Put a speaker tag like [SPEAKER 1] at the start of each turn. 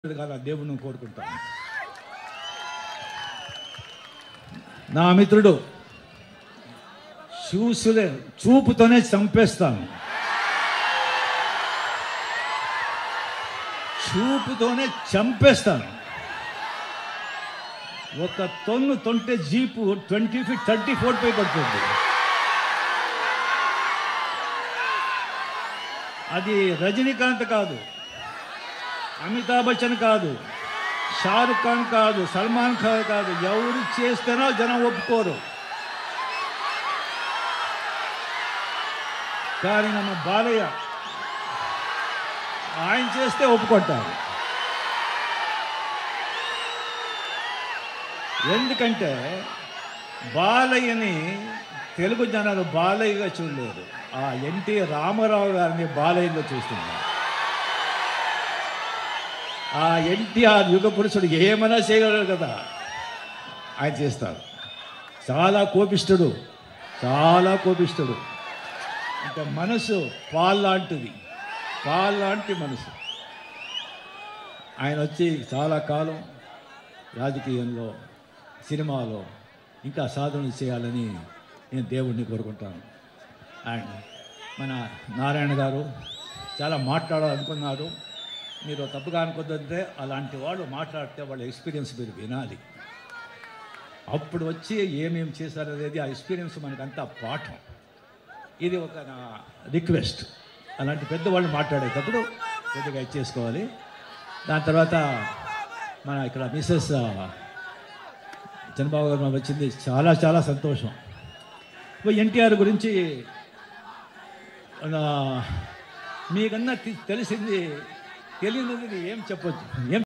[SPEAKER 1] కాదు ఆ దేవుని కోరుకుంటాను నా మిత్రుడు చూసులే చూపుతోనే చంపేస్తాను చూపుతోనే చంపేస్తాను ఒక తొన్ను తొంటే jeep twenty feet thirty four పై పడుతుంది అది రజనీకాంత్ కాదు అమితాబ్ బచ్చన్ కాదు షారుఖ్ ఖాన్ కాదు సల్మాన్ ఖాన్ కాదు ఎవరు చేస్తేనో జనం ఒప్పుకోరు కానీ ನಮ್ಮ బాలయ్య ఆయన చేస్తే ఒప్పుకుంటారు ఎందుకంటే బాలయ్యని తెలుగు జనాలు బాలయ్యగా చూడలేరు ఆ ఎన్టీ రామారావు గారిని బాలయ్యగా చూస్తున్నారు ఆ ఎన్టీఆర్ యుగ పురుషుడు ఏమైనా చేయగలరు కదా ఆయన చేస్తారు చాలా కోపిష్ఠుడు చాలా కోపిష్ఠుడు ఇంకా మనసు పాల్లాంటిది పాల్లాంటి మనసు ఆయన వచ్చి చాలా కాలం రాజకీయంలో సినిమాలో ఇంకా సాధన చేయాలని నేను దేవుణ్ణి కోరుకుంటాను అండ్ మన నారాయణ గారు చాలా మాట్లాడాలనుకున్నారు మీరు తప్పుగా అనుకోద్దంటే అలాంటి వాళ్ళు మాట్లాడితే వాళ్ళ ఎక్స్పీరియన్స్ మీరు వినాలి అప్పుడు వచ్చి ఏమేమి చేశారనేది ఆ ఎక్స్పీరియన్స్ మనకంతా పాఠం ఇది ఒక నా రిక్వెస్ట్ అలాంటి పెద్దవాళ్ళు మాట్లాడేటప్పుడు కొద్దిగా ఇచ్చేసుకోవాలి దాని తర్వాత మన ఇక్కడ మిస్సెస్ చంద్రబాబు గారు వచ్చింది చాలా చాలా సంతోషం ఇప్పుడు ఎన్టీఆర్ గురించి ఆ, మీకన్నా తె- తెలిసింది తెలియనిది ఏం చెప్పొచ్చు ఏం